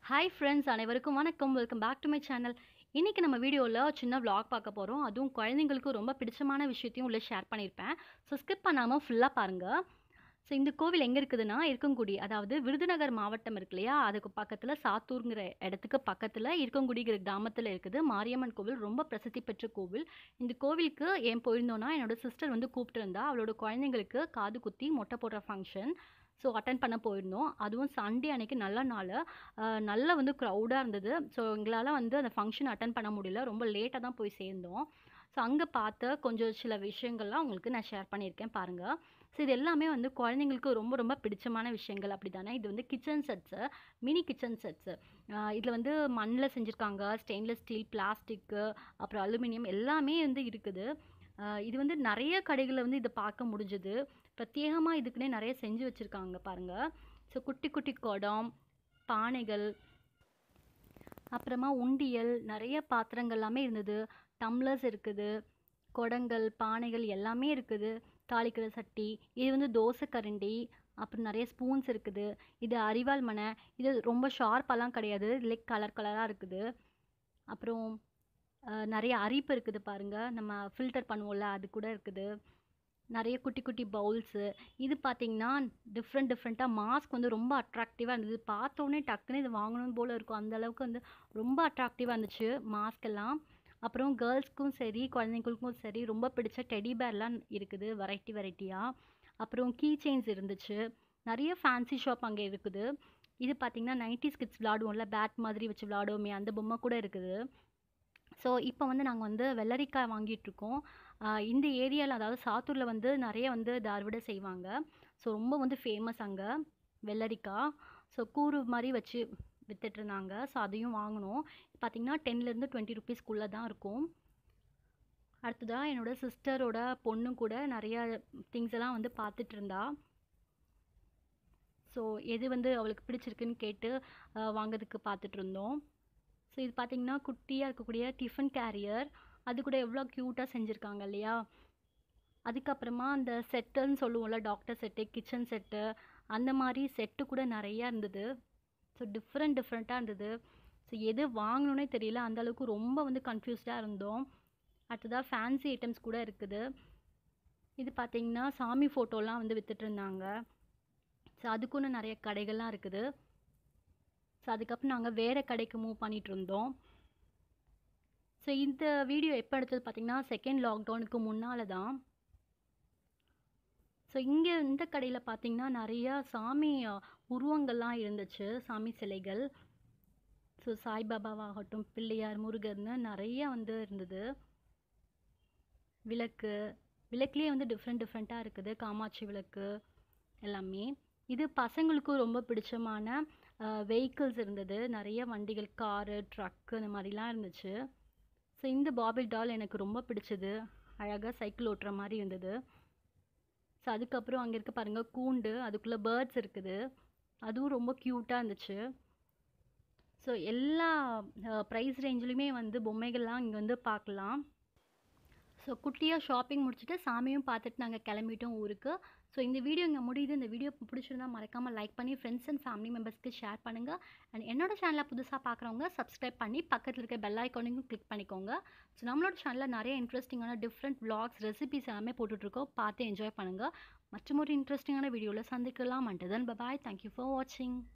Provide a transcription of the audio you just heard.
hi friends அனைவருக்கும் வணக்கம் welcome back to my channel இன்றைக்கி நம்ம வீடியோவில் சின்ன vlog பார்க்க போகிறோம் அதுவும் குழந்தைங்களுக்கு ரொம்ப பிடிச்சமான விஷயத்தையும் உள்ள ஷேர் பண்ணியிருப்பேன் ஸோ ஸ்கிப் பண்ணாமல் ஃபுல்லாக பாருங்கள் ஸோ இந்த கோவில் எங்கே இருக்குதுன்னா இருக்கங்குடி அதாவது விருதுநகர் மாவட்டம் இருக்கு இல்லையா அதுக்கு பக்கத்தில் சாத்தூருங்கிற இடத்துக்கு பக்கத்தில் இருக்கங்குடிங்கிற கிராமத்தில் இருக்குது மாரியம்மன் கோவில் ரொம்ப பிரசித்தி பெற்ற கோவில் இந்த கோவிலுக்கு ஏன் போயிருந்தோன்னா என்னோட சிஸ்டர் வந்து கூப்பிட்டு இருந்தா அவளோட குழந்தைங்களுக்கு காது குத்தி மொட்டை போடுற ஃபங்க்ஷன் ஸோ அட்டன் பண்ண போயிருந்தோம் அதுவும் சண்டே அன்னைக்கு நல்ல நாள் அஹ் நல்லா வந்து க்ரௌடாக இருந்தது ஸோ எங்களால் வந்து அந்த ஃபங்க்ஷன் அட்டன் பண்ண முடியல ரொம்ப லேட்டாக தான் போய் சேர்ந்தோம் ஸோ அங்கே பார்த்த கொஞ்சம் சில விஷயங்கள்லாம் உங்களுக்கு நான் ஷேர் பண்ணியிருக்கேன் பாருங்கள் ஸோ இது எல்லாமே வந்து குழந்தைங்களுக்கு ரொம்ப ரொம்ப பிடிச்சமான விஷயங்கள் அப்படி தானே இது வந்து kitchen sets mini kitchen sets இதில் வந்து மண்ணில் செஞ்சுருக்காங்க ஸ்டெயின்லெஸ் ஸ்டீல் பிளாஸ்டிக்கு அப்புறம் அலுமினியம் எல்லாமே வந்து இருக்குது ஆஹ் இது வந்து நிறைய கடைகளில் வந்து இதை பார்க்க முடிஞ்சுது பிரத்யேகமாக இதுக்குன்னே நிறைய செஞ்சு வச்சுருக்காங்க பாருங்கள் ஸோ குட்டி குட்டி குடம் பானைகள் அப்புறமா உண்டியல் நிறைய பாத்திரங்கள் எல்லாமே இருந்தது டம்ளர்ஸ் இருக்குது குடங்கள் பானைகள் எல்லாமே இருக்குது தாளிக்கிற சட்டி இது வந்து தோசை கரண்டி அப்புறம் நிறைய ஸ்பூன்ஸ் இருக்குது இது அரிவாள் மனை இது ரொம்ப ஷார்ப்பெல்லாம் கிடையாது லைக் கலர் கலராக இருக்குது அப்புறம் அஹ், நிறைய அரிப்பு இருக்குது பாருங்க நம்ம ஃபில்டர் பண்ணுவோம்ல அது கூட இருக்குது நிறைய குட்டி குட்டி பவுல்ஸு இது பார்த்தீங்கன்னா டிஃப்ரெண்ட் டிஃப்ரெண்ட்டாக மாஸ்க் வந்து ரொம்ப அட்ராக்டிவாக இருந்தது பார்த்தோன்னே டக்குன்னு இது வாங்கணும் போல் இருக்கும் அந்த அளவுக்கு வந்து ரொம்ப அட்ராக்டிவாக இருந்துச்சு மாஸ்க் எல்லாம் அப்புறம் கேர்ள்ஸ்க்கும் சரி குழந்தைங்களுக்கும் சரி ரொம்ப பிடிச்ச டெடி பேர்லாம் இருக்குது வெரைட்டி வெரைட்டியாக அப்புறம் கீ செயின்ஸ் இருந்துச்சு நிறைய ஃபேன்சி ஷாப் அங்கே இருக்குது இது பார்த்தீங்கன்னா நைன்டிஸ் கிட்ஸ் விளாடுவோம்ல பேட் மாதிரி வச்சு விளாடுவோமே அந்த பொம்மை கூட இருக்குது ஸோ இப்போ வந்து நாங்கள் வந்து வெள்ளரிக்காய் வாங்கிட்டு இருக்கோம் ஆஹ் இந்த ஏரியாவில் அதாவது சாத்தூரில் வந்து நிறைய வந்து இது அறுவடை செய்வாங்க ஸோ ரொம்ப வந்து ஃபேமஸ் அங்கே வெள்ளரிக்காய் ஸோ கூறு மாதிரி வச்சு வித்துட்டு இருந்தாங்க ஸோ அதையும் வாங்கினோம் பார்த்தீங்கன்னா டென்லேருந்து டுவெண்ட்டி ருபீஸ்க்குள்ளே தான் இருக்கும் அடுத்ததாக என்னோட சிஸ்டரோட பொண்ணு கூட நிறைய திங்ஸ் எல்லாம் வந்து பார்த்துட்டு இருந்தா ஸோ எது வந்து அவளுக்கு பிடிச்சிருக்குன்னு கேட்டு ஆஹ் வாங்குறதுக்கு பார்த்துட்டு இருந்தோம் ஸோ இது பார்த்தீங்கன்னா குட்டியாக இருக்கக்கூடிய டிஃபன் கேரியர் அது கூட எவ்வளோ க்யூட்டாக செஞ்சுருக்காங்க இல்லையா அதுக்கப்புறமா அந்த செட்டுன்னு சொல்லுவோம்ல டாக்டர் செட்டு கிச்சன் செட்டு அந்த மாதிரி செட்டு கூட நிறையா இருந்தது ஸோ டிஃப்ரெண்ட் டிஃப்ரெண்ட்டாக இருந்தது ஸோ எது வாங்கணுன்னே தெரியல அந்த அளவுக்கு ரொம்ப வந்து கன்ஃபியூஸ்டாக இருந்தோம் அடுத்ததாக ஃபேன்சி ஐட்டம்ஸ் கூட இருக்குது இது பார்த்தீங்கன்னா சாமி ஃபோட்டோலாம் வந்து வித்துட்டு இருந்தாங்க ஸோ அதுக்குன்னு நிறைய கடைகள்லாம் இருக்குது ஸோ அதுக்கப்புறம் நாங்கள் வேறு கடைக்கு மூவ் பண்ணிட்டு இருந்தோம் ஸோ இந்த வீடியோ எப்போ எடுத்தது பார்த்தீங்கன்னா செகண்ட் லாக்டவுனுக்கு முன்னால் தான் ஸோ இங்கே இந்த கடையில் பார்த்தீங்கன்னா நிறையா சாமி அஹ், உருவங்கள்லாம் இருந்துச்சு சாமி சிலைகள் ஸோ சாய்பாபாவாகட்டும் பிள்ளையார் முருகர்னு நிறைய வந்து இருந்தது விளக்கு விளக்குலேயே வந்து டிஃப்ரெண்ட் டிஃப்ரெண்ட்டாக இருக்குது காமாட்சி விளக்கு எல்லாமே இது பசங்களுக்கும் ரொம்ப பிடிச்சமான வெஹிக்கிள்ஸ் இருந்தது நிறைய வண்டிகள் காரு ட்ரக்கு இந்த மாதிரிலாம் இருந்துச்சு ஸோ இந்த பாபிள் டால் எனக்கு ரொம்ப பிடிச்சது அழகாக சைக்கிள் ஓட்டுற மாதிரி இருந்தது ஸோ அதுக்கப்புறம் அங்கே இருக்க பாருங்க கூண்டு அதுக்குள்ளே பேர்ட்ஸ் இருக்குது அதுவும் ரொம்ப க்யூட்டாக இருந்துச்சு ஸோ எல்லா ப்ரைஸ் ரேஞ்சிலுமே வந்து பொம்மைகள்லாம் இங்கே வந்து பார்க்கலாம் ஸோ குட்டியாக ஷாப்பிங் முடிச்சுட்டு சாமியும் பார்த்துட்டு நாங்கள் கிளம்பிட்டோம் ஊருக்கு ஸோ இந்த வீடியோ இங்கே முடியுது இந்த வீடியோ பிடிச்சிருந்தா மறக்காமல் லைக் பண்ணி ஃப்ரெண்ட்ஸ் அண்ட் ஃபேமிலி மெம்பர்ஸ்க்கு ஷேர் பண்ணுங்கள் அண்ட் என்னோட சேனலை புதுசாக பார்க்குறவங்க சப்ஸ்கிரைப் பண்ணி பக்கத்தில் இருக்க பெல் ஐக்கானையும் கிளிக் பண்ணிக்கோங்க ஸோ நம்மளோட சேனலில் நிறைய இன்ட்ரெஸ்டிங்கான டிஃப்ரெண்ட் vlogs ரெசிபிஸ் எல்லாமே போட்டுட்ருக்கோம் பார்த்து என்ஜாய் பண்ணுங்கள் மற்றும் ஒரு இன்ட்ரெஸ்டிங்கான வீடியோவில் சந்திக்கலாம் and then bye bye thank you for வாட்சிங்